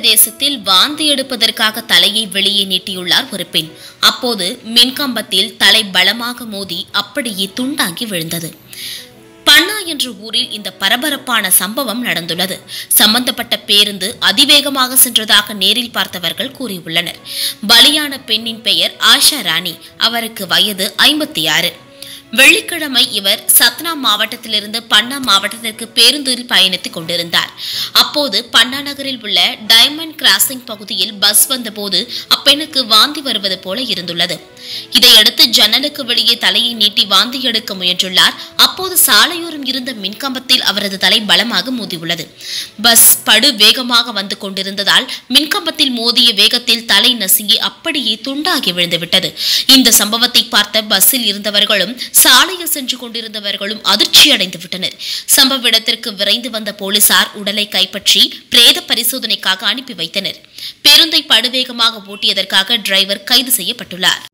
பிரதேசத்தில் வாந்தி எடுப்பதற்காக தலையை வெளியே நீட்டியுள்ளார் ஒரு பெண் அப்போது மின்கம்பத்தில் தலை பலமாக மோதி அப்படியே துண்டாங்கி விழுந்தது பன்னா என்ற ஊரில் இந்த பரபரப்பான சம்பவம் நடந்துள்ளது சம்பந்தப்பட்ட பேருந்து அதிவேகமாக சென்றதாக நேரில் பார்த்தவர்கள் கூறியுள்ளனர் பலியான பெண்ணின் பெயர் ஆஷா ராணி அவருக்கு வயது ஐம்பத்தி ஆறு வெள்ளிக்கிழமை இவர் சத்னா மாவட்டத்திலிருந்து பன்னா மாவட்டத்திற்கு பேருந்தில் பயணித்துக் கொண்டிருந்தார் அப்போது பன்னா நகரில் உள்ள டைமண்ட் கிராசிங் பகுதியில் பஸ் வந்தபோது அப்பெண்ணுக்கு வாந்தி வருவது போல இருந்துள்ளது இதையடுத்து ஜன்னலுக்கு வெளியே தலையை நீட்டி வாந்தி எடுக்க முயன்றுள்ளார் அப்போது சாலையோரம் இருந்த மின்கம்பத்தில் அவரது தலை பலமாக மோதியுள்ளது பஸ் படு வேகமாக வந்து கொண்டிருந்ததால் மின்கம்பத்தில் மோதிய வேகத்தில் தலை நசுங்கி அப்படியே துண்டாகி விழுந்துவிட்டது இந்த சம்பவத்தை பார்த்த பஸ்ஸில் இருந்தவர்களும் சாலையில் சென்று கொண்டிருந்தவர்களும் அதிர்ச்சியடைந்து விட்டனர் சம்பவ இடத்திற்கு விரைந்து வந்த போலீசார் உடலை கைப்பற்றி பிரேத பரிசோதனைக்காக அனுப்பி வைத்தனர் பேருந்தை படுவேகமாக ஓட்டியதற்காக டிரைவர் கைது செய்யப்பட்டுள்ளார்